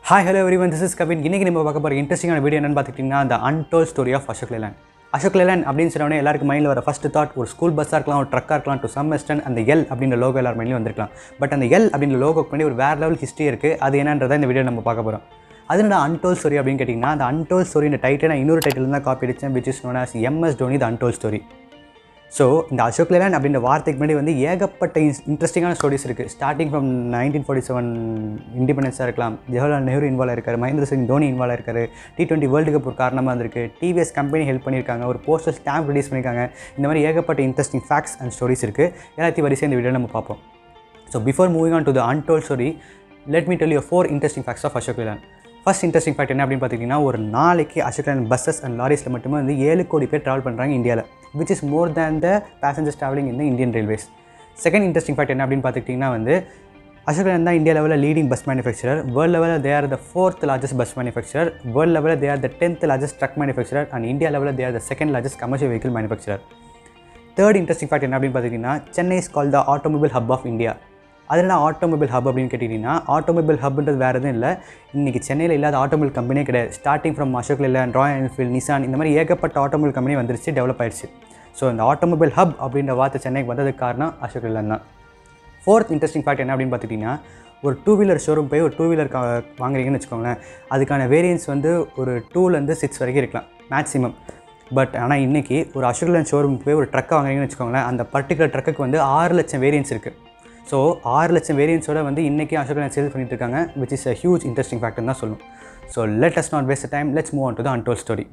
hi hello everyone this is Kavin இன்றைக்கி நம்ம பார்க்க போகிற இன்ட்ரெஸ்டிங்கான வீடியோ என்னன்னு பார்த்துக்கிட்டிங்கன்னா the untold story of Ashok Leyland Ashok Leyland அப்படின்னு சொன்னோடனே எல்லாருக்கும் மைண்டில் வர ஃபஸ்ட் தாட் ஒரு ஸ்கூல் பஸ்ஸாக இருக்கலாம் ஒரு ட்ரக்காக இருக்கலாம் டு சம் எஸ்டன் அந்த எல் அப்படின்ற லோகோ எல்லார் மைண்ட்லையும் வந்திருக்கலாம் பட் அந்த எல் அப்படின்ற லோகோக்கு பண்ணி ஒரு வேறு லெவல் ஹிஸ்ட்ரி இருக்குது அது என்னன்றதை இந்த வீடியோ நம்ம பார்க்க போகிறோம் அது என்ன அன்டோல் ஸ்டோரி அப்படின்னு கேட்டிங்கன்னா அந்த அன்டோல் ஸ்டோரி இந்த டைட்டில் நான் இன்னொரு டைட்டில் தான் காப்பி அடித்தேன் which is known as M S Dhoni the untold story so இந்த அசோக் லேலாண்ட் அப்படின்ற வார்த்தைக்கு முன்னாடி வந்து ஏகப்பட்ட இன்ட்ரெஸ்டிங்கான ஸ்டோரிஸ் இருக்குது starting from nineteen forty seven இண்டிபெண்டன்ஸாக இருக்கலாம் ஜவஹர்லால் நேரு இன்வால்வ் இருக்கார் மகேந்திர சிங் தோனி இன்வால்வ் இருக்காரு டி டுவெண்ட்டி வேர்ல்டு கப் ஒரு காரணமாக இருந்திருக்கு டிவிஎஸ் கம்பெனி ஹெல்ப் பண்ணியிருக்காங்க ஒரு போஸ்டர் ஸ்டாம்ப் ரிலீஸ் பண்ணியிருக்காங்க இந்த மாதிரி ஏகப்பட்ட இன்ட்ரெஸ்டிங் ஃபேக்ட்ஸ் அண்ட் ஸ்டோரிஸ் இருக்குது எல்லாத்தையும் வரிசை இந்த வீடியோ நம்ம பார்ப்போம் so before moving on to the untold story let me tell you four interesting facts of Ashok Leyland first interesting fact என்ன அப்படின்னு பார்த்தீங்கன்னா ஒரு நாளைக்கு அசோக் லேண்ட் பஸ்ஸஸ் அண்ட் லாரிஸில் மட்டுமே வந்து ஏழு கோடி பேர் ட்ராவல் பண்ணுறாங்க இந்தியாவில் which is more than the passengers travelling in the Indian railways second interesting fact என்ன அப்படின்னு பார்த்துக்கிட்டிங்கன்னா வந்து அசோக் லேண்ட் தான் இந்தியா லெவலில் லீடிங் பஸ் மேனுஃபேக்சரர் வேர்ல்டு லெவலில் they are the fourth largest bus manufacturer world லெவலில் they are the tenth largest truck manufacturer and India லெவலில் they are the second largest commercial vehicle manufacturer third interesting fact என்ன அப்படின்னு பார்த்தீங்கன்னா Chennai is call the automobile hub of India அது என்ன automobile hub அப்படின்னு கேட்டிங்கன்னா automobile ஹப்ன்றது வேறு எதுவும் இல்லை இன்றைக்கி சென்னையில் இல்லாத ஆட்டோமொபைல் கம்பெனியே கிடையாது starting from Ashok Leyland Royal Enfield Nissan இந்த மாதிரி ஏகப்பட்ட ஆட்டோமொபைல் கம்பெனி வந்துருச்சு டெவலப் ஆயிடுச்சு ஸோ இந்த ஆட்டோமொபைல் ஹப் அப்படின்ற வார்த்தை சென்னைக்கு வந்ததுக்கு காரணம் அசோக் லேலாண்ட் தான் ஃபோர்த் இன்ட்ரெஸ்டிங் ஃபேக்ட் என்ன அப்படின்னு பார்த்துட்டிங்கன்னா ஒரு டூ வீலர் ஷோரூம் போய் ஒரு டூ வீலர் கா வாங்குறீங்கன்னு வச்சுக்கோங்களேன் அதுக்கான வேரியன்ஸ் வந்து ஒரு டூலேருந்து சிக்ஸ் வரைக்கும் இருக்கலாம் மேக்ஸிமம் பட் ஆனால் இன்றைக்கி ஒரு அசோக் லேண்ட் ஷோரூம் போய் ஒரு ட்ரக்கை வாங்குறீங்கன்னு வச்சுக்கோங்களேன் அந்த பர்டிகுலர் ட்ரக்குக்கு வந்து ஆறு லட்சம் வேரியன்ஸ் இருக்குது ஸோ ஆறு லட்சம் வேரியன்ஸோட வந்து இன்றைக்கி அசோக் லேண்ட் சேல் பண்ணிட்டு இருக்காங்க which is a huge interesting factor தான் சொல்லும் so let us not waste time let's move on to the untold story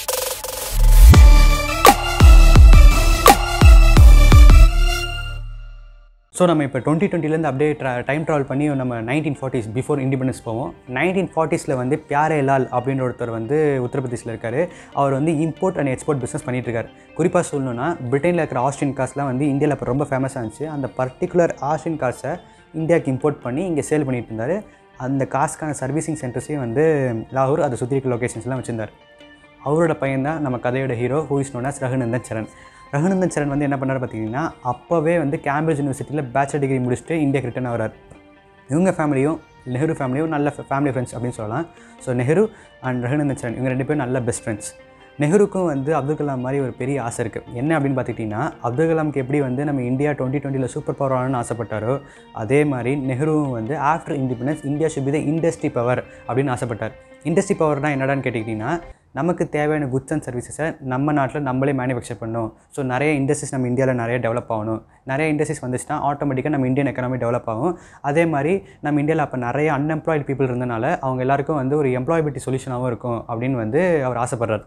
so நம்ம இப்போ டுவெண்ட்டி டுவெண்ட்டிலேருந்து அப்படியே ட்ரா டைம் ட்ராவல் பண்ணி நம்ம நைன்டீன் ஃபார்ட்டிஸ் பிஃபோர் இண்டிபெண்டன்ஸ் போவோம் நைன்டீன் ஃபார்ட்டிஸில் வந்து பியாரே லால் அப்படின்ற ஒருத்தர் வந்து உத்தரப்பிரதேசில் இருக்கார் அவர் வந்து இம்போர்ட் அண்ட் எக்ஸ்போர்ட் பிஸ்னஸ் பண்ணிட்டு இருக்காரு குறிப்பாக சொல்லணும்னா பிரிட்டனில் இருக்கிற ஆஸ்டின் கார்ஸ்லாம் வந்து இந்தியாவில் இப்போ ரொம்ப ஃபேமஸாக இருந்துச்சு அந்த பர்டிகுலர் ஆஸ்டின் கார்ஸை இந்தியாவுக்கு இம்போர்ட் பண்ணி இங்கே சேல் பண்ணிட்டு இருந்தார் அந்த காஸ்க்கான சர்வீசிங் சென்டர்ஸையும் வந்து லாகூர் அதை சுற்றி இருக்க லொக்கேஷன்ஸ்லாம் வச்சுருந்தார் அவரோட பையன் தான் நம்ம கதையோட hero who is known as Raghunandan Saran Raghunandan Saran வந்து என்ன பண்ணார் பார்த்தீங்கன்னா அப்போவே வந்து கேம்பிரிட்ஜ் யூனிவர்சிட்டியில் பேச்சுலர் டிகிரி முடிச்சுட்டு இந்தியாவுக்கு ரிட்டர்ன் ஆகிறார் இவங்க ஃபேமிலியும் நெஹ்ரு ஃபேமிலியும் நல்ல ஃபேமிலி ஃப்ரெண்ட்ஸ் அப்படின்னு சொல்லலாம் ஸோ நெஹ்ரு அண்ட் ரகுநந்தன் சரண் இவங்க ரெண்டு பேரும் நல்ல பெஸ்ட் ஃப்ரெண்ட்ஸ் நெஹ்ருக்கும் வந்து அப்துல் கலாம் மாதிரி ஒரு பெரிய ஆசை இருக்குது என்ன அப்படின்னு பார்த்துக்கிட்டிங்கன்னா அப்துல் கலாமுக்கு எப்படி வந்து நம்ம இந்தியா டுவெண்ட்டி டுவெண்ட்டியில் சூப்பர் பவர் ஆகணும்னு ஆசைப்பட்டாரோ அதே மாதிரி நெஹ்ருவும் வந்து after independence India should be the industry power அப்படின்னு ஆசைப்பட்டார் இண்டஸ்ட்ரி பவர்னா என்னடான்னு கேட்டிக்கிட்டிங்கன்னா நமக்கு தேவையான குட்ஸ் அண்ட் சர்வீசஸை நம்ம நாட்டில் நம்மளே மேனுஃபேக்சர் பண்ணணும் ஸோ நிறைய இண்டஸ்ட்ரீஸ் நம்ம இந்தியாவில் நிறைய டெவலப் ஆகணும் நிறைய இண்டஸ்ட்ரீஸ் வந்துச்சுன்னா ஆட்டோமேட்டிக்காக நம்ம இந்தியன் எக்கனாமி டெவலப் ஆகும் அதே மாதிரி நம்ம இந்தியாவில் அப்போ நிறைய அன்எம்ப்ளாய்டு பீப்புள் இருந்தனால அவங்க எல்லாருக்கும் வந்து ஒரு எம்ப்ளாயபிலிட்டி சொல்யூஷனாகவும் இருக்கும் அப்படின்னு வந்து அவர் ஆசைப்படுறார்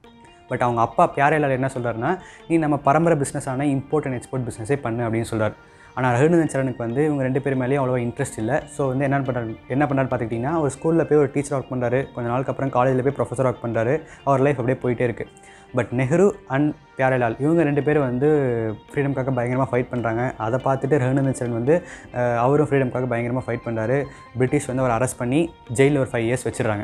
பட் அவங்க அப்பா பியாரையில் என்ன சொல்கிறாருன்னா நீ நம்ம பரம்பரை பிஸ்னஸான இம்போர்ட் அண்ட் எக்ஸ்போர்ட் பிஸ்னஸே பண்ணு அப்படின்னு சொல்கிறார் ஆனால் ரகுநந்தன் சரணுக்கு வந்து இவங்க ரெண்டு பேர் மேலேயும் அவ்வளோவா இன்ட்ரெஸ்ட் இல்லை ஸோ வந்து என்ன பண்ணுறாரு என்ன பண்ணாரு பார்த்துக்கிட்டிங்கன்னா ஒரு ஸ்கூலில் போய் ஒரு டீச்சர் ஒர்க் பண்ணுறாரு கொஞ்ச நாளுக்கு அப்புறம் காலேஜில் போய் ப்ரொஃபஸர் ஒர்க் பண்ணுறாரு அவர் லைஃப் அப்படியே போயிட்டே இருக்குது பட் நெஹ்ரு அண்ட் பியாரலால் இவங்க ரெண்டு பேரும் வந்து ஃப்ரீடம்காக பயங்கரமாக ஃபைட் பண்ணுறாங்க அதை பார்த்துட்டு ரகுநந்தன் சரண் வந்து அஹ், அவரும் ஃப்ரீடம்காக பயங்கரமாக ஃபைட் பண்ணுறாரு பிரிட்டிஷ் வந்து அவர் அரெஸ்ட் பண்ணி ஜெயிலில் ஒரு ஃபைவ் இயர்ஸ் வச்சிடுறாங்க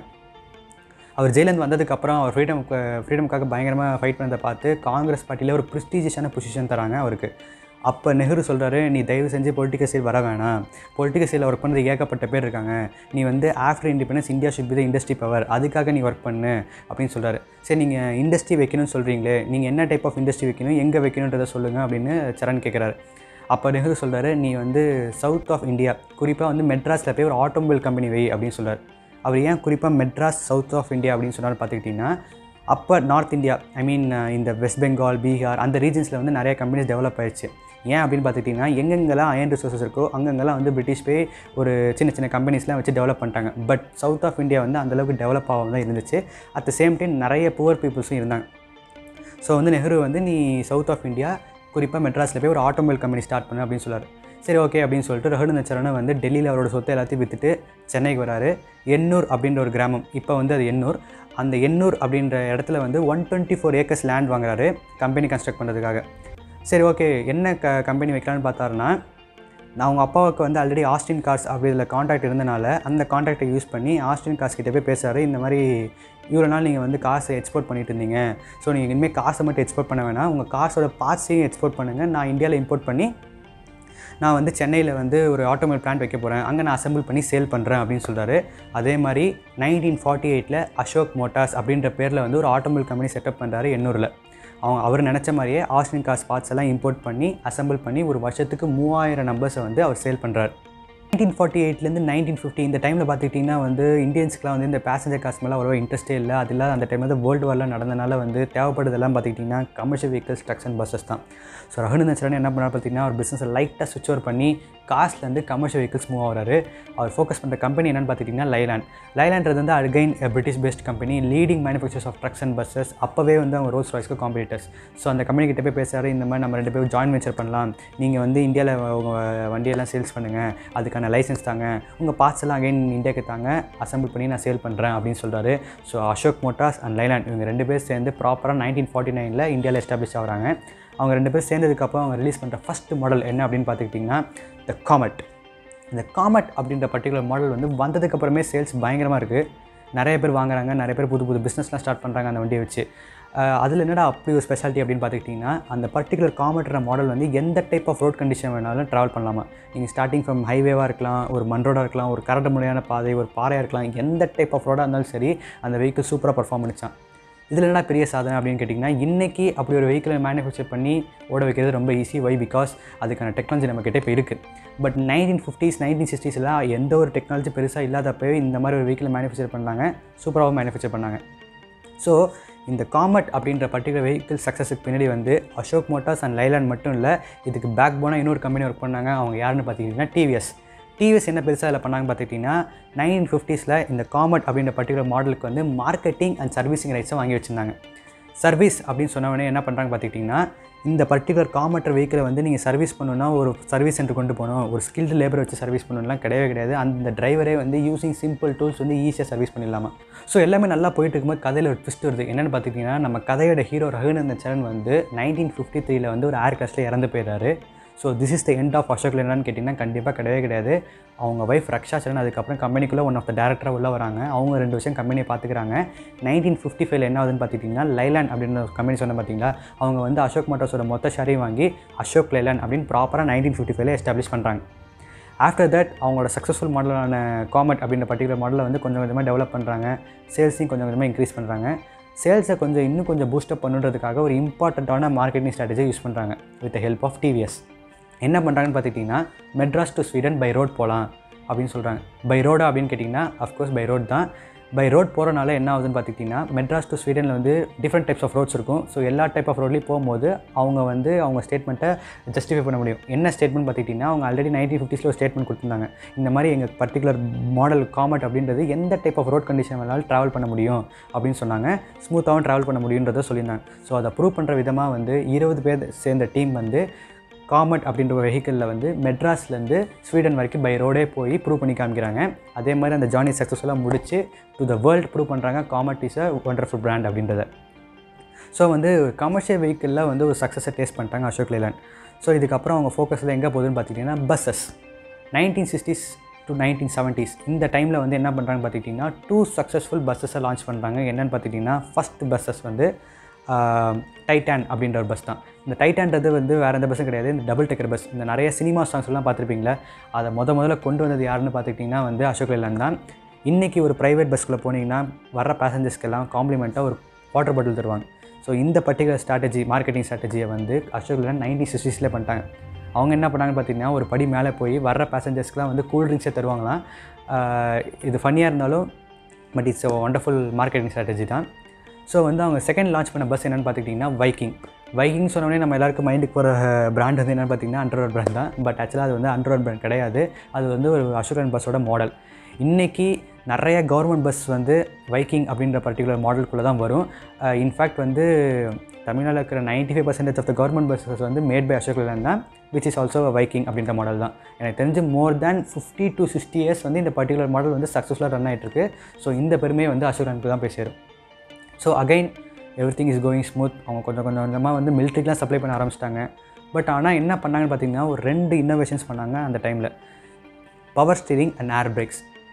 அவர் ஜெயிலேருந்து வந்ததுக்கப்புறம் அவர் ஃப்ரீடம் ஃப்ரீடம்காக பயங்கரமாக ஃபைட் பண்ணதை பார்த்து காங்கிரஸ் பார்ட்டியில் ஒரு ப்ரெஸ்டீஜியஸான பொசிஷன் தராங்க அவருக்கு அப்போ நெஹ்ரு சொல்கிறாரு நீ தயவு செஞ்சு பொலிட்டிக்கல் சைடு வர வேணாம் பொலிட்டிக்கல் சைடில் ஒர்க் பண்ணுறது ஏகப்பட்ட பேர் இருக்காங்க நீ வந்து after independence India should be the industry power அதுக்காக நீ ஒர்க் பண்ணு அப்படின்னு சொல்கிறாரு சரி நீங்கள் இண்டஸ்ட்ரி வைக்கணும்னு சொல்கிறீங்களே நீங்கள் என்ன டைப் ஆஃப் இண்டஸ்ட்ரி வைக்கணும் எங்கே வைக்கணுன்றதை சொல்லுங்கள் அப்படின்னு சரண் கேட்குறாரு அப்போ நெஹ்ரு சொல்கிறாரு நீ வந்து சவுத் ஆஃப் இந்தியா குறிப்பாக வந்து மெட்ராஸில் போய் ஒரு ஆட்டோமொபைல் கம்பெனி வை அப்படின்னு சொல்கிறார் அவர் ஏன் குறிப்பாக மெட்ராஸ் சவுத் ஆஃப் இந்தியா அப்படின்னு சொன்னார் பார்த்துக்கிட்டிங்கன்னா அப்போ நார்த் இந்தியா ஐ மீன் இந்த வெஸ்ட் பெங்கால் பீகார் அந்த ரீஜன்ஸில் வந்து நிறைய கம்பெனிஸ் டெவலப் ஆயிடுச்சு ஏன் அப்படின்னு பார்த்துக்கிட்டிங்கன்னா எங்கெங்கெல்லாம் அயன் ரிசோர்ஸஸ் இருக்கோ அங்கங்கெல்லாம் வந்து பிரிட்டிஷ் போய் ஒரு சின்ன சின்ன கம்பெனிஸ்லாம் வச்சு டெவலப் பண்ணிட்டாங்க பட் சவுத் ஆஃப் இந்தியா வந்து அந்தளவுக்கு டெவலப் ஆகாம தான் இருந்துச்சு அட் த சேம் டைம் நிறைய புவர் பீப்புள்ஸும் இருந்தாங்க ஸோ வந்து நெஹ்ரு வந்து நீ சவுத் ஆஃப் இந்தியா குறிப்பாக மெட்ராஸில் போய் ஒரு ஆட்டோமொபைல் கம்பெனி ஸ்டார்ட் பண்ணு அப்படின்னு சொல்லார் சரி ஓகே அப்படின்னு சொல்லிட்டு ரகுநந்தன் சரண் வந்து டெல்லியில் அவரோட சொத்தை எல்லாத்தையும் விற்றுட்டு சென்னைக்கு வராரு எண்ணூர் அப்படின்ற ஒரு கிராமம் இப்போ வந்து அது எண்ணூர் அந்த எண்ணூர் அப்படின்ற இடத்துல வந்து one twenty four acres land வாங்குறாரு கம்பெனி கன்ஸ்ட்ரக்ட் பண்ணுறதுக்காக சரி ஓகே என்ன க கம்பெனி வைக்கலான்னு பார்த்தாருன்னா நான் அவங்க அப்பாவுக்கு வந்து ஆல்ரெடி ஆஸ்டின் கார்ஸ் அப்படி இதில் காண்டாக்ட் இருந்தனால அந்த காண்டாக்டை யூஸ் பண்ணி ஆஸ்டின் கார்ஸ் கிட்ட போய் பேசுகிறாரு இந்த மாதிரி இவ்வளோ நாள் நீங்கள் வந்து காசை எக்ஸ்போர்ட் பண்ணிட்டு இருந்தீங்க ஸோ நீங்கள் இனிமேல் காசை மட்டும் எக்ஸ்போர்ட் பண்ண வேணாம் உங்கள் காசோட பார்ட்ஸையும் எக்ஸ்போர்ட் பண்ணுங்கள் நான் இந்தியாவில் இம்போர்ட் பண்ணி நான் வந்து சென்னையில் வந்து ஒரு ஆட்டோமொபைல் பிளான்ட் வைக்க போகிறேன் அங்கே நான் அசெம்பிள் பண்ணி சேல் பண்ணுறேன் அப்படின்னு சொல்கிறாரு அதே மாதிரி நைன்டீன் ஃபார்ட்டி எயிட்டில் அசோக் மோட்டார்ஸ் அப்படின்ற பேரில் வந்து ஒரு ஆட்டோமொபைல் கம்பெனி செட்டப் பண்ணுறாரு எண்ணூரில் அவங்க அவர் நினச்ச மாதிரியே ஆஸ்டின் காஸ் பார்ட்ஸ் எல்லாம் இம்போர்ட் பண்ணி அசெம்பிள் பண்ணி ஒரு வருஷத்துக்கு மூவாயிரம் நம்பர்ஸை வந்து அவர் சேல் பண்ணுறாரு நைன்டீன் ஃபார்ட்டி எயிட்லேருந்து நைன்டீன் ஃபிஃப்டி இந்த டைமில் பார்த்துக்கிட்டிங்கன்னா வந்து இந்தியன்ஸ்க்குலாம் வந்து இந்த பேசஞ்சர் காசு மேலே அவ்வளோ இன்ட்ரெஸ்ட்டே இல்லை அது இல்லாத அந்த டைமில் வந்து வேர்ல்டு வாரில் நடந்தனால வந்து தேவைப்படுதெல்லாம் பார்த்துக்கிட்டிங்கன்னா commercial vehicles trucks and buses தான் ஸோ ரகுநந்தன் சரண் என்ன பண்ணார் பார்த்தீங்கன்னா ஒரு பிஸ்னஸை லைட்டாக சுவிச் ஓவர் பண்ணி காஸ்ட்லேருந்து கமர்ஷியல் வெஹிக்கல்ஸ் மூவ் ஆகிறாரு அவர் ஃபோக்கஸ் பண்ணுற கம்பெனி என்னென்னு பார்த்துக்கிட்டிங்கன்னா லைலாண்ட் லைலான்றது வந்து again British based company leading manufacturers of trucks and buses அப்போவே வந்து அவங்க ரோல்ஸ் ராய்ஸ்க்கு காம்படிட்டர்ஸ் ஸோ அந்த கம்பெனி கிட்ட போய் பேசுகிறாரு இந்த மாதிரி நம்ம ரெண்டு பேரும் ஜாயின் வெஞ்சர் பண்ணலாம் நீங்கள் வந்து இந்தியாவில் உங்கள் வண்டியெல்லாம் சேல்ஸ் பண்ணுங்கள் அதுக்கான லைசன்ஸ் தாங்க உங்கள் பார்ட்ஸ் எல்லாம் அகைன் இந்தியாவுக்கு தாங்க அசம்பிள் பண்ணி நான் சேல் பண்ணுறேன் அப்படின்னு சொல்கிறாரு so Ashok Motors and Leyland இவங்க ரெண்டு பேர் சேர்ந்து ப்ராப்பராக நைன்டீன் ஃபார்ட்டி நைனில் இந்தியாவில் எஸ்டாப்ளிஷ் ஆகிறாங்க அவங்க ரெண்டு பேர் சேர்ந்ததுக்கப்புறம் அவங்க ரிலீஸ் பண்ணுற ஃபஸ்ட் மாடல் என்ன அப்படின்னு பார்த்துக்கிட்டிங்கன்னா த காமெட் இந்த காமெட் அப்படின்ற பர்டிகுலர் மாடல் வந்து வந்ததுக்கப்புறமே சேல்ஸ் பயங்கரமாக இருக்குது நிறைய பேர் வாங்குறாங்க நிறைய பேர் புது புது பிஸ்னஸ்லாம் ஸ்டார்ட் பண்ணுறாங்க அந்த வண்டியை வச்சு அதில் என்னடா அப்படி ஒரு ஸ்பெஷாலிட்டி அப்படின்னு பார்த்துக்கிட்டிங்கன்னா அந்த பர்டிகுலர் காமெட்ற மாடல் வந்து எந்த டைப் ஆஃப் ரோட் கண்டிஷன் வேணாலும் ட்ராவல் பண்ணலாமா நீங்கள் ஸ்டார்டிங் ஃப்ரம் ஹைவேவாக இருக்கலாம் ஒரு மண் ரோடாக இருக்கலாம் ஒரு கரடு முறையான பாதை ஒரு பாறையாக இருக்கலாம் எந்த டைப் ஆஃப் ரோடாக இருந்தாலும் சரி அந்த வெஹிக்கிள் சூப்பராக பர்ஃபார்ம் பண்ணிச்சான் இதில் என்ன பெரிய சாதனை அப்படின்னு கேட்டிங்கன்னா இன்றைக்கி அப்படி ஒரு வெஹிக்கிளை மேனுஃபேக்சர் பண்ணி ஓட வைக்கிறது ரொம்ப ஈஸி வை பிகாஸ் அதுக்கான டெக்னாலஜி நம்மக்கிட்ட இப்போ இருக்குது பட் நைன்டீன் ஃபிஃப்டிஸ் நைன்டீன் சிக்ஸ்டீஸ்லாம் எந்த ஒரு டெக்னாலஜி பெருசாக இல்லாதப்பவே இந்த மாதிரி ஒரு வெஹிக்கிளை மேனுஃபேக்சர் பண்ணாங்க சூப்பராகவும் மேனுஃபேக்சர் பண்ணாங்க ஸோ இந்த காமெட் அப்படின்ற பர்டிகுலர் வெஹிக்கிள் சக்ஸஸுக்கு பின்னாடி வந்து அசோக் மோட்டார்ஸ் அண்ட் லைலாண்ட் மட்டும் இல்லை இதுக்கு பேக் போனால் இன்னொரு கம்பெனி ஒர்க் பண்ணாங்க அவங்க யாருன்னு பார்த்தீங்கன்னா டிவிஎஸ் டிவிஎஸ் என்ன பெருசாக இதில் பண்ணாங்க பார்த்துக்கிட்டிங்கன்னா நைன்டீன் ஃபிஃப்டிஸில் இந்த காமெட் அப்படின்ற பர்டிகுலர் மாடலுக்கு வந்து மார்க்கெட்டிங் அண்ட் சர்வீசிங் ரைட்ஸை வாங்கி வச்சுருந்தாங்க சர்வீஸ் அப்படின்னு சொன்னவொடனே என்ன பண்ணுறாங்க பார்த்துக்கிட்டிங்கன்னா இந்த பர்டிகுலர் காமெட்ரு வெஹிக்கிளை வந்து நீங்கள் சர்வீஸ் பண்ணணும்னா ஒரு சர்வீஸ் சென்டர் கொண்டு போகணும் ஒரு ஸ்கில்டு லேபர் வச்சு சர்வீஸ் பண்ணணும்லாம் கிடையவே கிடையாது அந்த டிரைவரே வந்து யூசிங் சிம்பிள் டூல்ஸ் வந்து ஈஸியாக சர்வீஸ் பண்ணிடலாமா ஸோ எல்லாமே நல்லா போயிட்டு இருக்கும்போது கதையில் ஒரு ட்விஸ்ட் வருது என்னென்னு பார்த்துக்கிட்டிங்கன்னா நம்ம கதையோட ஹீரோ ரகுநந்தன் சரண் வந்து நைன்டீன் ஃபிஃப்டி த்ரீல வந்து ஒரு ஏர் கிராஷில் இறந்து போயிடுறாரு so this is the end of Ashok லேலான்னு கேட்டிங்கன்னா கண்டிப்பாக கிடையவே கிடையாது அவங்க ஒய்ஃப் ரக்ஷா சரண் அதுக்கப்புறம் கம்பெனிக்குள்ளே ஒன் ஆஃப் த டேரக்டராக உள்ள வராங்க அவங்க ரெண்டு வருஷம் கம்பெனியை பார்த்துக்கிறாங்க நைன்டீன் ஃபிஃப்டி ஃபைவ்ல என்ன ஆகுதுன்னு பார்த்துக்கிட்டிங்கன்னா லைலாண்ட் அப்படின்னு ஒரு கம்பெனி சொன்ன பார்த்தீங்களா அவங்க வந்து அசோக் மோட்டார்ஸோட மொத்த ஷேரையும் வாங்கி அசோக் லைலாண்ட் அப்படின்னு ப்ராப்பராக நைன்டீன் ஃபிஃப்டி ஃபைவ்ல எஸ்டாப்ளிஷ் பண்ணுறாங்க ஆஃப்டர் தட் அவங்களோட சக்ஸஸ்ஃபுல் மாடலான காமெட் அப்படின்ற பர்டிகுலர் மாடலை வந்து கொஞ்சம் கொஞ்சமாக டெவலப் பண்ணுறாங்க சேல்ஸையும் கொஞ்சம் கொஞ்சமாக இன்க்ரீஸ் பண்ணுறாங்க சேல்ஸை கொஞ்சம் இன்னும் கொஞ்சம் பூஸ்டப் பண்ணுறதுக்காக ஒரு இம்பார்ட்டண்ட்டான மார்க்கெட்டிங் ஸ்ட்ராட்டஜியை யூஸ் பண்ணுறாங்க வித் ஹெல்ப் ஆஃப் டிவிஎஸ் என்ன பண்ணுறாங்கன்னு பார்த்துக்கிட்டிங்கன்னா Madras to Sweden by road போகலாம் அப்படின்னு சொல்கிறாங்க பை ரோடா அப்படின்னு கேட்டிங்கன்னா அஃப்கோர்ஸ் பை ரோட் தான் பை ரோட் போகிறனால என்ன ஆகுதுன்னு பார்த்துக்கிட்டிங்கன்னா மெட்ராஸ் டு ஸ்வீடனில் வந்து டிஃப்ரெண்ட் டைப்ஸ் ஆஃப் ரோட்ஸ் இருக்கும் ஸோ எல்லா டைப் ஆஃப் ரோட்லேயும் போகும்போது அவங்க வந்து அவங்க ஸ்டேட்மெண்ட்டை ஜஸ்டிஃபை பண்ண முடியும் என்ன ஸ்டேட்மெண்ட் பார்த்துக்கிட்டிங்கன்னா அவங்க ஆல்ரெடி நைன்டீன் ஃபிஃப்டிஸில் ஒரு ஸ்டேட்மெண்ட் கொடுத்துருந்தாங்க இந்த மாதிரி எங்கள் பர்டிகுலர் மாடல் காமெட் அப்படின்றது எந்த டைப் ஆஃப் ரோட் கண்டிஷன் வேணாலும் ட்ராவல் பண்ண முடியும் அப்படின்னு சொன்னாங்க ஸ்மூத்தாகவும் ட்ராவல் பண்ண முடியுன்றதை சொல்லியிருந்தாங்க ஸோ அதை ப்ரூவ் பண்ணுற விதமாக வந்து இருபது பேர் சேர்ந்த டீம் வந்து காமெட் அப்படின்ற ஒரு வெஹிக்கிளில் வந்து மெட்ராஸ்லேருந்து ஸ்வீடன் வரைக்கும் பை ரோடே போய் ப்ரூவ் பண்ணி காமிக்கிறாங்க அதே மாதிரி அந்த ஜார்னி சக்ஸஸ்ஃபுல்லாக முடிச்சு டு த வேர்ல்டு ப்ரூவ் பண்ணுறாங்க Comet is a wonderful brand அப்படின்றத ஸோ வந்து கமர்ஷியல் வெஹிக்கிளில் வந்து ஒரு சக்ஸஸை டேஸ்ட் பண்ணிட்டாங்க அசோக் லேலாண்ட் ஸோ இதுக்கப்புறம் அவங்க ஃபோக்கஸில் எங்கே போகுதுன்னு பார்த்தீங்கன்னா buses nineteen sixties to nineteen seventies இந்த டைமில் வந்து என்ன பண்ணுறாங்க பார்த்துக்கிட்டிங்கன்னா டூ சக்ஸஸ்ஃபுல் பஸ்ஸஸை லான்ச் பண்ணுறாங்க என்னென்னு பார்த்துக்கிட்டிங்கன்னா ஃபஸ்ட் பஸ்ஸஸ் வந்து டைட்டான் அப்படின்ற ஒரு பஸ் தான் இந்த டைட்டான்றது வந்து வேறு எந்த பஸ்ஸும் கிடையாது இந்த டபுள் டெக்கர் பஸ் இந்த நிறைய சினிமா சாங்ஸ்லாம் பார்த்துருப்பீங்களா அதை முத முதல்ல கொண்டு வந்தது யாருன்னு பார்த்துக்கிட்டிங்கன்னா வந்து அசோக் லேலாண்ட் தான் இன்றைக்கி ஒரு ப்ரைவேட் பஸ்க்குள்ளே போனீங்கன்னா வர பேசஞ்சர்ஸ்க்கெல்லாம் காம்ப்ளிமெண்ட்டாக ஒரு வாட்டர் பாட்டில் தருவாங்க ஸோ இந்த பர்டிகுலர் ஸ்ட்ராட்டஜி மார்க்கெட்டிங் ஸ்ட்ராட்டஜியை வந்து அசோக் லேலாண்ட் நைன்டீன் சிக்ஸ்டீஸில் பண்ணிட்டாங்க அவங்க என்ன பண்ணாங்கன்னு பார்த்தீங்கன்னா ஒரு படி மேலே போய் வர்ற பேசஞ்சர்ஸ்க்குலாம் வந்து கூல் ட்ரிங்க்ஸே தருவாங்களாம் இது ஃபன்னியாக இருந்தாலும் but it's wonderful marketing strategy தான் ஸோ வந்து அவங்க செகண்ட் லான்ச் பண்ண பஸ் என்னென்னு பார்த்துக்கிட்டிங்கன்னா வைக்கிங் வைக்கிங் சொன்னோடனே நம்ம எல்லாருக்கும் மைண்டுக்கு போகிற பிராண்ட் வந்து என்னென்னு பார்த்தீங்கன்னா அண்டர்ரோட் பிராண்ட் தான் பட் ஆக்சுவலாக அது வந்து அண்டர்ரோட் பிராண்ட் கிடையாது அது வந்து ஒரு அசோகன் பஸ்ஸோட மாடல் இன்றைக்கி நிறைய கவர்மெண்ட் பஸ் வந்து வைக்கிங் அப்படின்ற பர்டிகுலர் மாடலுக்குள்ளே தான் வரும் இன்ஃபேக்ட் வந்து தமிழ்நாட்டில் இருக்கிற ninety five percentage of the government buses வந்து மேட் பை அசோக் லேண்ட் தான் விச் இஸ் ஆல்சோ வைக்கிங் அப்படின்ற மாடல் தான் எனக்கு தெரிஞ்சு more than fifty to sixty years வந்து இந்த பர்டிகுலர் மாடல் வந்து சக்ஸஸ்ஃபுல்லாக ரன் ஆகிட்டுருக்கு ஸோ இந்த பெருமையை வந்து அசோக் லேண்டுக்கு தான் போய் சேரும் so again everything is going smooth அவங்க கொஞ்சம் கொஞ்சம் கொஞ்சமாக வந்து மிலிட்ரிக்கெலாம் சப்ளை பண்ண ஆரம்பிச்சிட்டாங்க பட் ஆனால் என்ன பண்ணாங்கன்னு பார்த்தீங்கன்னா ஒரு ரெண்டு இன்னோவேஷன்ஸ் பண்ணாங்க அந்த டைமில் power steering and air brakes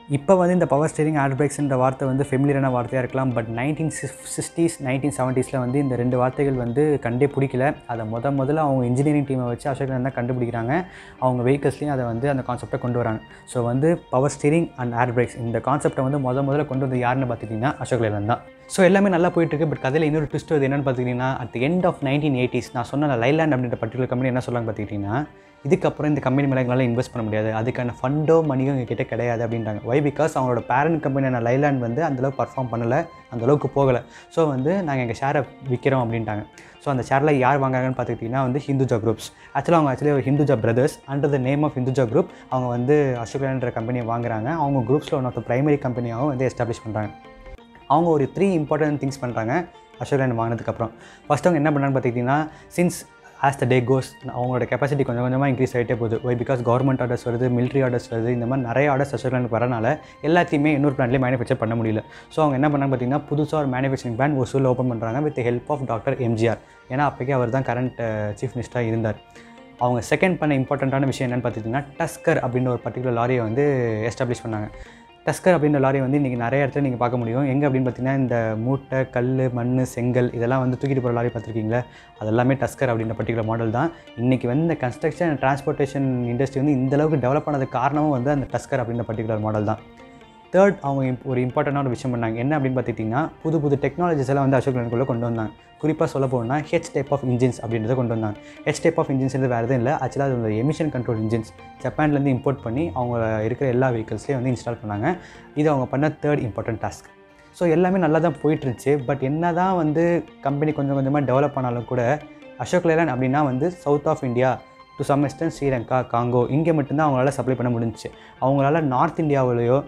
இப்போ வந்து இந்த பவர் ஸ்டீரிங் ஏர் பிரேக்ஸ்ன்ற வார்த்தை வந்து ஃபெமிலியரான வார்த்தையாக இருக்கலாம் பட் நைன்டீன் சிக்ஸ்டீஸ் நைன்டீன் செவன்ட்டீஸில் வந்து இந்த ரெண்டு வார்த்தைகள் வந்து கண்டே பிடிக்கல அதை முத முதல்ல அவங்க இன்ஜினியரிங் டீமை வச்சு அசோக் லேண்ட் தான் கண்டுபிடிக்கிறாங்க அவங்க வெஹிக்கல்ஸ்லையும் அதை வந்து அந்த கான்செப்டை கொண்டு வராங்க ஸோ வந்து power steering and air brakes இந்த கான்செப்டை வந்து முத முதல்ல கொண்டு வந்து யாருன்னு பார்த்துக்கிட்டிங்கன்னா அசோக் லேலன் தான் ஸோ எல்லாமே நல்லா போயிட்டுருக்கு பட் கதையில் இன்னொரு ட்விஸ்ட் வருது என்னென்னு பார்த்துக்கிட்டிங்கன்னா at end of nineteen eighties நான் சொன்ன லைலாண்ட் அப்படின்ற பர்டிகுலர் கம்பெனி என்ன சொல்லுவாங்க பார்த்துக்கிட்டிங்கன்னா இதுக்கப்புறம் இந்த கம்பெனி மேலே எங்களால் இன்வெஸ்ட் பண்ண முடியாது அதுக்கான ஃபண்டோ மணியோ எங்ககிட்ட கிடையாது அப்படின்றாங்க ஒய் பிகாஸ் அவங்களோட பேரண்ட் கம்பெனியான லைலாண்ட் வந்து அந்தளவுக்கு பர்ஃபார்ம் பண்ணலை அந்தளவுக்கு போகலை ஸோ வந்து நாங்கள் எங்கள் ஷேரை விற்கிறோம் அப்படின்ட்டாங்க ஸோ அந்த ஷேரில் யார் வாங்குறாங்கன்னு பார்த்துக்கிட்டிங்கன்னா வந்து ஹிந்துஜா குரூப்ஸ் ஆக்சுவலாக அவங்க ஆக்சுவலி ஒரு Hinduja brothers under the name of Hinduja group அவங்க வந்து அசோகன்ற கம்பெனியை வாங்குறாங்க அவங்க குரூப்ஸில் ஒன் ஆஃப் த ப்ரைமரி கம்பெனியாகவும் வந்து எஸ்டாப்ளிஷ் பண்ணுறாங்க அவங்க ஒரு த்ரீ இம்பார்ட்டன்ட் திங்ஸ் பண்ணுறாங்க அசோக் லேண்ட் வாங்கினதுக்கப்புறம் ஃபஸ்ட் அவங்க என்ன பண்ணுறாங்கன்னு பார்த்திங்கன்னா சின்ஸ் ஆஸ் த டே கோஸ் அவங்களோட கெப்பாசிட்டி கொஞ்சம் கொஞ்சமாக இன்க்ரீஸ் ஆகிட்டே போகுது ஒய் பிகாஸ் கவர்மெண்ட் ஆர்டர்ஸ் வருது மிலிட்ரி ஆர்டர்ஸ் வருது இந்த மாதிரி நிறைய ஆர்டர்ஸ் அசோக் லேண்டுக்கு வரனால எல்லாத்தையுமே இன்னொரு பிளான்லேயே மேனுஃபேக்சர் பண்ண முடியல ஸோ அவங்க என்ன பண்ணாங்க பார்த்தீங்கன்னா புதுசாக ஒரு மேனுஃபேக்சரிங் பிளான் ஒசூல் ஓப்பன் பண்ணுறாங்க with help of doctor MGR ஏன்னா அப்போக்கே அவர் தான் கரண்ட் சீஃப் மினிஸ்டராக இருந்தார் அவங்க செகண்ட் பண்ண இம்பார்ட்டண்ட்டான விஷயம் என்னென்னு பார்த்திங்கன்னா டஸ்கர் அப்படின்ற ஒரு பர்டிகுலர் லாரியை வந்து எஸ்டாப்ளிஷ் பண்ணாங்க டஸ்கர் அப்படின்ற லாரி வந்து இன்றைக்கி நிறைய இடத்துல நீங்கள் பார்க்க முடியும் எங்கே அப்படின்னு பார்த்தீங்கன்னா இந்த மூட்டை கல் மண் செங்கல் இதெல்லாம் வந்து தூக்கிட்டு போகிற லாரி பார்த்துருக்கீங்களா அதெல்லாமே டஸ்கர் அப்படின்ற பர்டிகுலர் மாடல் தான் இன்றைக்கி வந்து இந்த கன்ஸ்ட்ரக்ஷன் அண்ட் டிரான்ஸ்போர்ட்டேஷன் இண்டஸ்ட்ரி வந்து இந்த அளவுக்கு டெவலப் ஆனதுக்கு காரணமும் வந்து அந்த டஸ்கர் அப்படின்ற பர்டிகுலர் மாடல் தான் தேர்ட் அவங்க imp- ஒரு இம்பார்ட்டண்டான ஒரு விஷயம் பண்ணாங்க என்ன அப்படின்னு பார்த்துட்டிங்கன்னா புது புது டெக்னாலஜிஸ் எல்லாம் வந்து அசோக் லேண்டுக்குள்ளே கொண்டு வந்தாங்க குறிப்பாக சொல்ல போனால் ஹெச் டைப் ஆஃப் இன்ஜின்ஸ் அப்படின்றத கொண்டு வந்தாங்க ஹெச் டைப் ஆஃப் இன்ஜின்ஸ் வேறு எதுவும் இல்லை ஆக்சுவலாக அது ஒரு எமிஷன் கண்ட்ரோல் இன்ஜின்ஸ் ஜப்பான்லேருந்து இம்போர்ட் பண்ணி அவங்க இருக்கிற எல்லா வெஹிக்கல்ஸ்லேயும் வந்து இன்ஸ்டால் பண்ணாங்க இது அவங்க பண்ண தேர்ட் இம்பார்ட்டன்ட் டாஸ்க் ஸோ எல்லாமே நல்லா தான் போயிட்டுருந்துச்சு பட் என்ன தான் வந்து கம்பெனி கொஞ்சம் கொஞ்சமாக டெவலப் ஆனாலும் கூட அசோக் லேலண்ட் அப்படின்னா வந்து south of India to some extent Sri Lanka Congo இங்கே மட்டும்தான் அவங்களால சப்ளை பண்ண முடிஞ்சுச்சு அவங்களால நார்த் இந்தியாவிலேயோ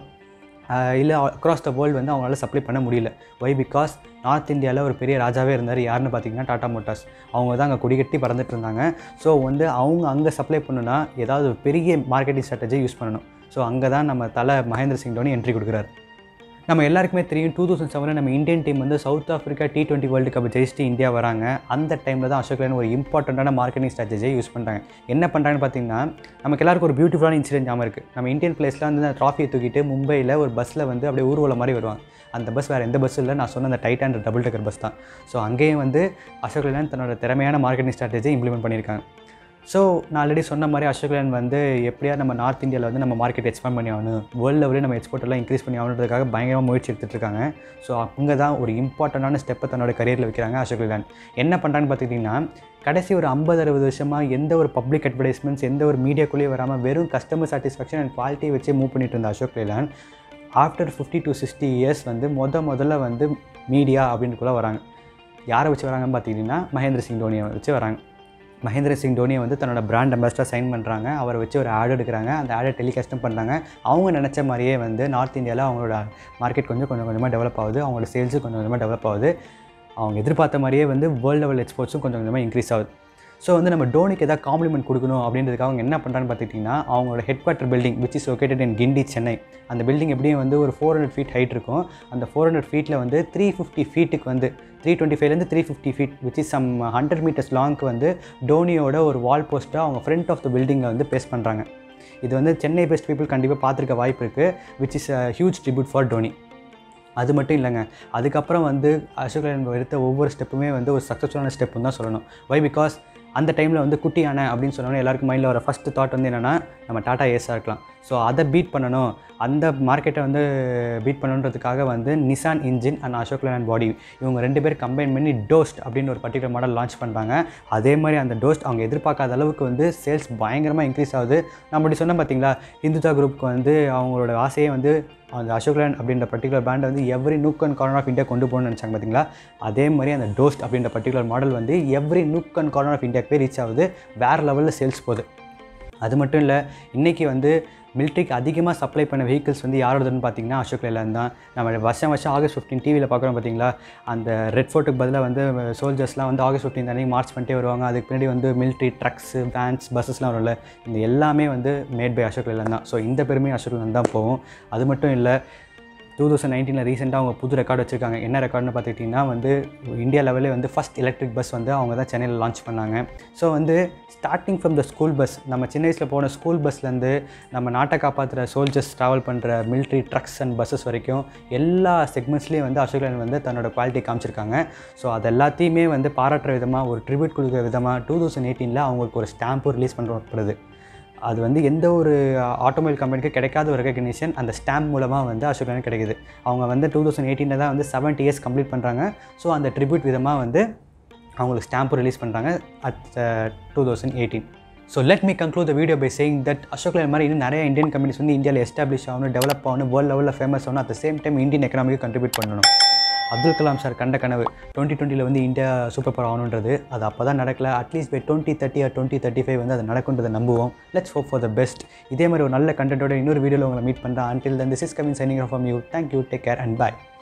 இல்லை அக்ராஸ் த வேர்ல்டு வந்து அவங்களால சப்ளை பண்ண முடியல ஒய் பிகாஸ் நார்த் இந்தியாவில் ஒரு பெரிய ராஜாவே இருந்தார் யாருன்னு பார்த்தீங்கன்னா டாடா மோட்டார்ஸ் அவங்க தான் அங்கே கொடிகட்டி பறந்துட்டு இருந்தாங்க ஸோ வந்து அவங்க அங்கே சப்ளை பண்ணுனா ஏதாவது ஒரு பெரிய மார்க்கெட்டிங் ஸ்ட்ராட்டஜி யூஸ் பண்ணணும் ஸோ அங்கே தான் நம்ம தலை மகேந்திர சிங் தோனி என்ட்ரி கொடுக்குறாரு நம்ம எல்லாருக்குமே தெரியும் டூ தௌசண்ட் செவனில் நம்ம இந்தியன் டீம் வந்து South Africa T twenty world cup ஜெயிச்சுட்டு இந்தியா வராங்க அந்த டைமில் தான் அசோக் லேலன் ஒரு இம்பார்ட்டண்ட்டான மார்க்கெட்டிங் ஸ்ட்ராட்டஜியை யூஸ் பண்ணுறாங்க என்ன பண்ணுறாங்கன்னு பார்த்தீங்கன்னா நமக்கு எல்லாருக்கும் ஒரு பியூட்டிஃபுல்லான இன்சிடென்ட் ஞாபகம் இருக்குது நம்ம இந்தியன் பிளேஸில் வந்து அந்த ட்ராஃபியை தூக்கிட்டு மும்பையில் ஒரு பஸ்ஸில் வந்து அப்படியே ஊர்வலம் மாதிரி வருவாங்க அந்த பஸ் வேறு எந்த பஸ் இல்லை நான் சொன்ன அந்த டைட்டான் டபுள் டெக்கர் பஸ் தான் ஸோ அங்கேயும் வந்து அசோக் லேலன் தன்னோட திறமையான மார்க்கெட்டிங் ஸ்ட்ராட்டஜியை இம்ப்ளிமெண்ட் பண்ணியிருக்காங்க ஸோ நான் ஆல்ரெடி சொன்ன மாதிரி அசோக் லேலன் வந்து எப்படியா நம்ம நார்த் இந்தியாவில் வந்து நம்ம மார்க்கெட் எக்ஸ்பேண்ட் பண்ணி ஆகணும் வேர்ல்டு லெவலில் நம்ம எக்ஸ்போர்ட் எல்லாம் இன்க்ரீஸ் பண்ணி ஆகணுன்றதுக்காக பயங்கரமாக முயற்சி எடுத்துட்டு இருக்காங்க ஸோ அங்கே தான் ஒரு இம்பார்ட்டண்டான ஸ்டெப்பை தன்னோட கரியரில் வைக்கிறாங்க அசோக் லேலன் என்ன பண்ணுறான்னு பார்த்துக்கிட்டிங்கன்னா கடைசி ஒரு ஐம்பது அறுபது வருஷமாக எந்த ஒரு பப்ளிக் அட்வர்டைஸ்மெண்ட்ஸ் எந்த ஒரு மீடியாக்குள்ளேயும் வராமல் வெறும் கஸ்டமர் சாட்டிஸ்ஃபேக்ஷன் அண்ட் குவாலிட்டியை வச்சு மூவ் பண்ணிட்டு இருந்த Ashok Leyland after fifty to sixty years வந்து முத முதல்ல வந்து மீடியா அப்படின்னுக்குள்ளே வராங்க யாரை வச்சு வராங்கன்னு பார்த்துக்கிட்டிங்கன்னா மகேந்திர சிங் தோனியை வச்சு வராங்க மகேந்திர சிங் தோனியை வந்து தன்னோட பிராண்ட் அம்பாஸ்டர் சைன் பண்ணுறாங்க அவரை வச்சு ஒரு ஆட் எடுக்கிறாங்க அந்த ஆடை டெலிகாஸ்ட்டும் பண்ணுறாங்க அவங்க நினச்ச மாதிரியே வந்து நார்த் இந்தியாவில் அவங்களோட மார்க்கெட் கொஞ்சம் கொஞ்சம் கொஞ்சமாக டெவலப் ஆகுது அவங்களோட சேல்ஸும் கொஞ்சம் கொஞ்சமாக டெவலப் ஆகுது அவங்க எதிர்பார்த்த மாதிரியே வந்து வேர்ல்டு லெவல் எக்ஸ்போர்ட்ஸும் கொஞ்சம் கொஞ்சமாக இன்க்ரீஸ் ஆகுது ஸோ வந்து நம்ம டோனிக்கு எதாவது காம்ப்ளிமெண்ட் கொடுக்கணும் அப்படின்றதுக்காக அவங்க என்ன பண்ணுறான்னு பார்த்துக்கிட்டிங்கன்னா அவங்களோட head quarter building which is located in Guindy Chennai அந்த பில்டிங் எப்படியும் வந்து ஒரு ஃபோர் ஹண்ட்ரட் ஃபீட் ஹைட் இருக்கும் அந்த ஃபோர் ஹண்ட்ரட் ஃபீட்டில் வந்து த்ரீ ஃபிஃப்டி ஃபீட்டுக்கு வந்து த்ரீ டுவெண்ட்டி ஃபைவ்லேருந்து three fifty feet which is some hundred metres லாங்க்கு வந்து டோனியோட ஒரு வால் போஸ்ட்டாக அவங்க ஃப்ரண்ட் ஆஃப் த பில்டிங்கை வந்து பேஸ் பண்ணுறாங்க இது வந்து சென்னை பெஸ்ட் பீப்புள் கண்டிப்பாக பார்த்துருக்க வாய்ப்பு இருக்குது which is a huge tribute for Dhoni அது மட்டும் இல்லைங்க அதுக்கப்புறம் வந்து அசோக் லேலன் எடுத்த ஒவ்வொரு ஸ்டெப்புமே வந்து ஒரு சக்ஸஸ்ஃபுல்லான ஸ்டெப்புன்னு தான் சொல்லணும் வை பிகாஸ் அந்த டைமில் வந்து குட்டி யானை அப்படின்னு சொன்னோன்னே எல்லாருக்கும் மைண்டில் வர ஃபஸ்ட்டு தாட் வந்து என்னென்னா நம்ம டாடா ஏஸாக இருக்கலாம் ஸோ அதை பீட் பண்ணணும் அந்த மார்க்கெட்டை வந்து பீட் பண்ணணுன்றதுக்காக வந்து Nissan engine and Ashok Leyland body இவங்க ரெண்டு பேர் கம்பைன் பண்ணி டோஸ்ட் அப்படின்னு ஒரு பர்டிகுலர் மாடல் லான்ச் பண்ணுறாங்க அதே மாதிரி அந்த டோஸ்ட் அவங்க எதிர்பார்க்காத அளவுக்கு வந்து சேல்ஸ் பயங்கரமாக இன்க்ரீஸ் ஆகுது நம்ம இப்படி சொன்னோம் பார்த்தீங்களா இந்துஜா குரூப்க்கு வந்து அவங்களோட ஆசையே வந்து அந்த அசோக் லேண்ட் அப்படின்ற பர்டிகுலர் பிராண்டை வந்து every nook and corner of India கொண்டு போகணும்னு நினச்சாங்க பார்த்தீங்களா அதே மாதிரி அந்த டோஸ்ட் அப்படின்ற பர்டிகுலர் மாடல் வந்து every nook and corner of இந்தியாவுக்கு போய் ரீச் ஆகுது வேறு லெவலில் சேல்ஸ் போகுது அது மட்டும் இல்லை இன்றைக்கி வந்து மிலிட்ரிக்கு அதிகமாக சப்ளை பண்ண வெஹிக்கிள்ஸ் வந்து யாரோடதுன்னு பார்த்தீங்கன்னா அசோக் லேலன் தான் நம்ம வருஷம் வருஷம் ஆகஸ்ட் ஃபிஃப்டீன் டிவியில் பார்க்குறோம் பார்த்தீங்களா அந்த ரெட் ஃபோர்ட்டுக்கு பதிலாக வந்து சோல்ஜர்ஸ்லாம் வந்து ஆகஸ்ட் ஃபிஃப்டீன் அன்றைக்கி மார்ச் பண்ணிட்டே வருவாங்க அதுக்கு பின்னாடி வந்து மிலிட்ரி ட்ரக்ஸு வேன்ஸ் பஸ்ஸஸ்லாம் வரும்ல இந்த எல்லாமே வந்து மேட் பை அசோக் லேலன் தான் ஸோ இந்த பெருமையும் அசோக் லேலன் தான் போகும் அது மட்டும் இல்லை டூ தௌசண்ட் நைன்டீனில் ரீசெண்டாக அவங்க புது ரெக்கார்டு வச்சுருக்காங்க என்ன ரெக்கார்ட்னு பார்த்துக்கிட்டிங்கன்னா வந்து இந்தியா லெவலே வந்து ஃபஸ்ட் எலக்ட்ரிக் பஸ் வந்து அவங்க தான் சென்னையில் லான்ச் பண்ணாங்க ஸோ வந்து starting from the school bus நம்ம சின்ன வயசில் போன ஸ்கூல் பஸ்லேருந்து நம்ம நாட்டை காப்பாற்றுற சோல்ஜர்ஸ் ட்ராவல் பண்ணுற மிலிட்ரி ட்ரக்ஸ் அண்ட் பஸ்ஸஸ் வரைக்கும் எல்லா செக்மெண்ட்ஸ்லேயும் வந்து அசோக் லேண்ட் வந்து தன்னோட குவாலிட்டி காமிச்சிருக்காங்க ஸோ அது எல்லாத்தையுமே வந்து பாராட்டுற விதமாக ஒரு ட்ரிபியூட் கொடுக்குற விதமாக டூ தௌசண்ட் எயிட்டீனில் அவங்களுக்கு ஒரு ஸ்டாம்பு ரிலீஸ் பண்ணுறப்படுது அது வந்து எந்த ஒரு ஆட்டோமொபைல் கம்பெனிக்கு கிடைக்காத ஒரு ரெகக்னிஷன் அந்த ஸ்டாம்ப் மூலமாக வந்து அசோக் லேண்ட் கிடைக்குது அவங்க வந்து டூ தௌசண்ட் எயிட்டீனில் தான் வந்து செவன்ட்டி இயர்ஸ் கம்ப்ளீட் பண்ணுறாங்க ஸோ அந்த ட்ரிபியூட் விதமாக வந்து அவங்களுக்கு ஸ்டாம்பு ரிலீஸ் பண்ணுறாங்க at two thousand eighteen so let me conclude the video by saying that Ashok Leyland மாதிரி இன்னும் நிறைய இந்தியன் கம்பெனிஸ் வந்து இந்தியாவில் எஸ்டாப்ளிஷ் ஆகணும் டெவலப் ஆகணும் வேர்ல்டு லெவலில் ஃபேமஸ் ஆகணும் at the same time Indian எக்கனாமிக்கு கண்ட்ரிபியூட் பண்ணணும் அப்துல் கலாம் சார் கண்ட கனவு டுவெண்ட்டி டுவெண்ட்டியில் வந்து இந்தியா சூப்பர் பவர் ஆகணுன்றது அது அப்போ தான் நடக்கல at least by twenty thirty or twenty thirty five வந்து அது நடக்குன்றதை நம்புவோம் let's hope for the best இதே மாதிரி ஒரு நல்ல கண்டென்ட்டோட இன்னொரு வீடியோவில் உங்களை மீட் பண்ணுறேன் until then this is coming shining from you thank you take care and bye